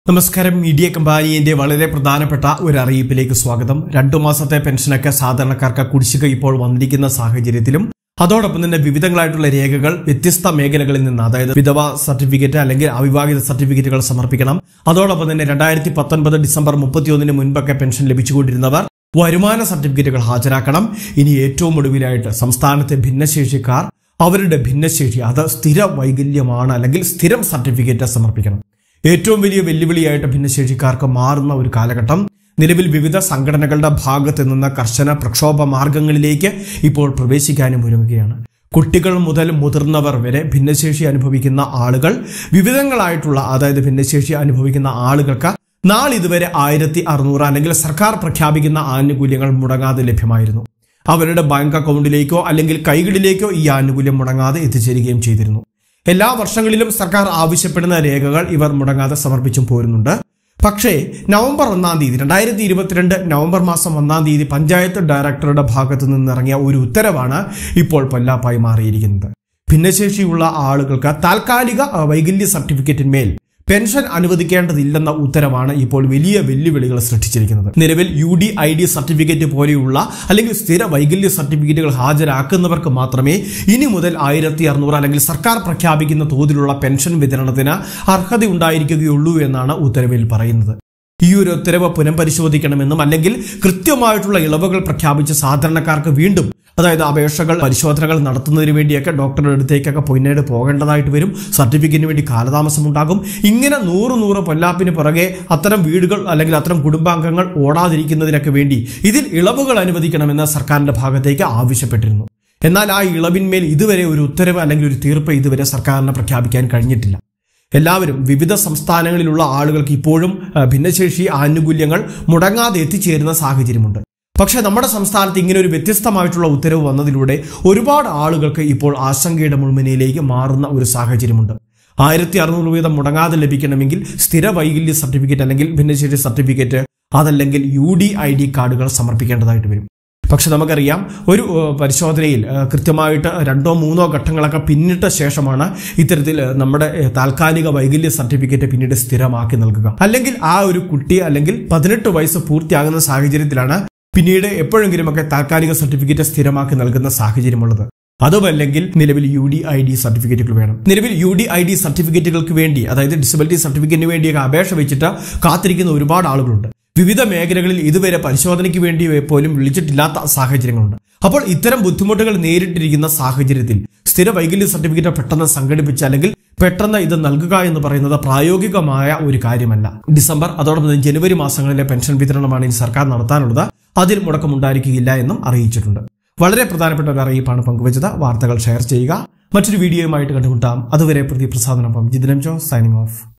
നമസ്കാരം മീഡിയ കമ്പാനിയുടെ വളരെ പ്രധാനപ്പെട്ട ഒരു അറിയിപ്പിലേക്ക് സ്വാഗതം രണ്ടു മാസത്തെ പെൻഷനൊക്കെ സാധാരണക്കാർക്ക് കുടിശ്ശിക ഇപ്പോൾ വന്നിരിക്കുന്ന സാഹചര്യത്തിലും അതോടൊപ്പം തന്നെ വിവിധങ്ങളായിട്ടുള്ള രേഖകൾ വ്യത്യസ്ത മേഖലകളിൽ നിന്ന് അതായത് വിധവ സർട്ടിഫിക്കറ്റ് അല്ലെങ്കിൽ അവിവാഹിത സർട്ടിഫിക്കറ്റുകൾ സമർപ്പിക്കണം അതോടൊപ്പം തന്നെ രണ്ടായിരത്തി പത്തൊൻപത് ഡിസംബർ മുപ്പത്തിയൊന്നിന് മുൻപൊക്കെ പെൻഷൻ ലഭിച്ചുകൊണ്ടിരുന്നവർ വരുമാന സർട്ടിഫിക്കറ്റുകൾ ഹാജരാക്കണം ഇനി ഏറ്റവും ഒടുവിലായിട്ട് സംസ്ഥാനത്തെ ഭിന്നശേഷിക്കാർ അവരുടെ ഭിന്നശേഷി അത് സ്ഥിര വൈകല്യമാണ് അല്ലെങ്കിൽ സ്ഥിരം സർട്ടിഫിക്കറ്റ് സമർപ്പിക്കണം ഏറ്റവും വലിയ വെല്ലുവിളിയായിട്ട് ഭിന്നശേഷിക്കാർക്ക് മാറുന്ന ഒരു കാലഘട്ടം നിലവിൽ വിവിധ സംഘടനകളുടെ ഭാഗത്ത് നിന്ന് കർശന പ്രക്ഷോഭ മാർഗങ്ങളിലേക്ക് ഇപ്പോൾ പ്രവേശിക്കാനും ഒരുങ്ങുകയാണ് കുട്ടികൾ മുതൽ മുതിർന്നവർ വരെ ഭിന്നശേഷി അനുഭവിക്കുന്ന ആളുകൾ വിവിധങ്ങളായിട്ടുള്ള അതായത് ഭിന്നശേഷി അനുഭവിക്കുന്ന ആളുകൾക്ക് നാളിതുവരെ ആയിരത്തി അറുന്നൂറ് അല്ലെങ്കിൽ സർക്കാർ പ്രഖ്യാപിക്കുന്ന ആനുകൂല്യങ്ങൾ മുടങ്ങാതെ ലഭ്യമായിരുന്നു അവരുടെ ബാങ്ക് അക്കൗണ്ടിലേക്കോ അല്ലെങ്കിൽ കൈകളിലേക്കോ ഈ ആനുകൂല്യം മുടങ്ങാതെ എത്തിച്ചേരുകയും ചെയ്തിരുന്നു എല്ലാ വർഷങ്ങളിലും സർക്കാർ ആവശ്യപ്പെടുന്ന രേഖകൾ ഇവർ മുടങ്ങാതെ സമർപ്പിച്ചും പോരുന്നുണ്ട് പക്ഷേ നവംബർ ഒന്നാം തീയതി രണ്ടായിരത്തി ഇരുപത്തിരണ്ട് നവംബർ മാസം ഒന്നാം തീയതി പഞ്ചായത്ത് ഡയറക്ടറുടെ ഭാഗത്തു നിന്നിറങ്ങിയ ഒരു ഉത്തരവാണ് ഇപ്പോൾ പൊല്ലാപ്പായി മാറിയിരിക്കുന്നത് ഭിന്നശേഷിയുള്ള ആളുകൾക്ക് താൽക്കാലിക അഹ്, വൈകല്യ സർട്ടിഫിക്കറ്റിന്മേൽ പെൻഷൻ അനുവദിക്കേണ്ടതില്ലെന്ന ഉത്തരവാണ് ഇപ്പോൾ വലിയ വെല്ലുവിളികൾ സൃഷ്ടിച്ചിരിക്കുന്നത് നിലവിൽ U D I D certificate പോലെയുള്ള അല്ലെങ്കിൽ സ്ഥിര വൈകല്യ സർട്ടിഫിക്കറ്റുകൾ ഹാജരാക്കുന്നവർക്ക് മാത്രമേ ഇനി മുതൽ ആയിരത്തി അറുന്നൂറ് അല്ലെങ്കിൽ സർക്കാർ പ്രഖ്യാപിക്കുന്ന തോതിലുള്ള പെൻഷൻ വിതരണത്തിന് അർഹത ഉണ്ടായിരിക്കുകയുള്ളൂ എന്നാണ് ഉത്തരവിൽ പറയുന്നത് ഈ ഒരു ഉത്തരവ് പുനഃപരിശോധിക്കണമെന്നും അല്ലെങ്കിൽ കൃത്യമായിട്ടുള്ള ഇളവുകൾ പ്രഖ്യാപിച്ച് സാധാരണക്കാർക്ക് വീണ്ടും അതായത് അപേക്ഷകൾ പരിശോധനകൾ നടത്തുന്നതിന് വേണ്ടിയൊക്കെ ഡോക്ടറുടെ അടുത്തേക്കൊക്കെ പിന്നീട് പോകേണ്ടതായിട്ട് വരും സർട്ടിഫിക്കറ്റിന് വേണ്ടി കാലതാമസം ഉണ്ടാകും ഇങ്ങനെ നൂറ് നൂറ് പൊല്ലാപ്പിന് പുറകെ അത്തരം വീടുകൾ അല്ലെങ്കിൽ അത്തരം കുടുംബാംഗങ്ങൾ ഓടാതിരിക്കുന്നതിനൊക്കെ വേണ്ടി ഇതിൽ ഇളവുകൾ അനുവദിക്കണമെന്ന് സർക്കാരിന്റെ ഭാഗത്തേക്ക് ആവശ്യപ്പെട്ടിരുന്നു എന്നാൽ ആ ഇളവിന്മേൽ ഇതുവരെ ഒരു ഉത്തരവ് അല്ലെങ്കിൽ ഒരു തീർപ്പ് ഇതുവരെ സർക്കാരിന് പ്രഖ്യാപിക്കാൻ കഴിഞ്ഞിട്ടില്ല എല്ലാവരും വിവിധ സംസ്ഥാനങ്ങളിലുള്ള ആളുകൾക്ക് ഇപ്പോഴും ആ, ഭിന്നശേഷി ആനുകൂല്യങ്ങൾ മുടങ്ങാതെ എത്തിച്ചേരുന്ന സാഹചര്യമുണ്ട് പക്ഷേ നമ്മുടെ സംസ്ഥാനത്ത് ഇങ്ങനെ ഒരു വ്യത്യസ്തമായിട്ടുള്ള ഉത്തരവ് വന്നതിലൂടെ ഒരുപാട് ആളുകൾക്ക് ഇപ്പോൾ ആശങ്കയുടെ മുൾമുനയിലേക്ക് മാറുന്ന ഒരു സാഹചര്യമുണ്ട് ആയിരത്തി അറുന്നൂറ് വീതം മുടങ്ങാതെ ലഭിക്കണമെങ്കിൽ സ്ഥിര വൈകല്യ സർട്ടിഫിക്കറ്റ് അല്ലെങ്കിൽ ഭിന്നശേഷി സർട്ടിഫിക്കറ്റ് അതല്ലെങ്കിൽ യു ഡി ഐ ഡി കാർഡുകൾ സമർപ്പിക്കേണ്ടതായിട്ട് വരും പക്ഷെ നമുക്കറിയാം ഒരു ഏഹ്, പരിശോധനയിൽ ഏഹ്, കൃത്യമായിട്ട് രണ്ടോ മൂന്നോ ഘട്ടങ്ങളൊക്കെ പിന്നിട്ട ശേഷമാണ് ഇത്തരത്തിൽ ഏഹ്, നമ്മുടെ ഏഹ്, താൽക്കാലിക വൈകല്യ സർട്ടിഫിക്കറ്റ് പിന്നീട് സ്ഥിരമാക്കി നൽകുക അല്ലെങ്കിൽ ആ ഒരു കുട്ടി അല്ലെങ്കിൽ പതിനെട്ട് വയസ്സ് പൂർത്തിയാകുന്ന സാഹചര്യത്തിലാണ് പിന്നീട് എപ്പോഴെങ്കിലുമൊക്കെ താൽക്കാലിക സർട്ടിഫിക്കറ്റ് സ്ഥിരമാക്കി നൽകുന്ന സാഹചര്യമുള്ളത് അതുമല്ലെങ്കിൽ നിലവിൽ യു ഡി ഐ ഡി സർട്ടിഫിക്കറ്റുകൾ വേണം നിലവിൽ യു ഡി ഐ ഡി സർട്ടിഫിക്കറ്റുകൾക്ക് വേണ്ടി അതായത് ഡിസബിലിറ്റി സർട്ടിഫിക്കറ്റിന് വേണ്ടിയൊക്കെ അപേക്ഷ വെച്ചിട്ട് കാത്തിരിക്കുന്ന ഒരുപാട് ആളുകളുണ്ട് വിവിധ മേഖലകളിൽ ഇതുവരെ പരിശോധനയ്ക്ക് വേണ്ടി പോലും വിളിച്ചിട്ടില്ലാത്ത സാഹചര്യങ്ങളുണ്ട് അപ്പോൾ ഇത്തരം ബുദ്ധിമുട്ടുകൾ നേരിട്ടിരിക്കുന്ന സാഹചര്യത്തിൽ സ്ഥിര വൈകല്യ സർട്ടിഫിക്കറ്റ് പെട്ടെന്ന് സംഘടിപ്പിച്ച് അല്ലെങ്കിൽ പെട്ടെന്ന് ഇത് നൽകുക എന്ന് പറയുന്നത് പ്രായോഗികമായ ഒരു കാര്യമല്ല ഡിസംബർ അതോടൊപ്പം തന്നെ ജനുവരി മാസങ്ങളിലെ പെൻഷൻ വിതരണമാണ് ഇനി സർക്കാർ നടത്താനുള്ളത് അതിൽ മുടക്കമുണ്ടായിരിക്കുകയില്ല എന്നും അറിയിച്ചിട്ടുണ്ട് വളരെ പ്രധാനപ്പെട്ട ഒരു അറിയിപ്പാണ് പങ്കുവച്ചത് വാർത്തകൾ ഷെയർ ചെയ്യുക മറ്റൊരു വീഡിയോയുമായിട്ട് കണ്ടുമുട്ടാം അതുവരെ പ്രതി പ്രസാദനൊപ്പം ജിതിനം ജോ സൈനിങ് ഓഫ്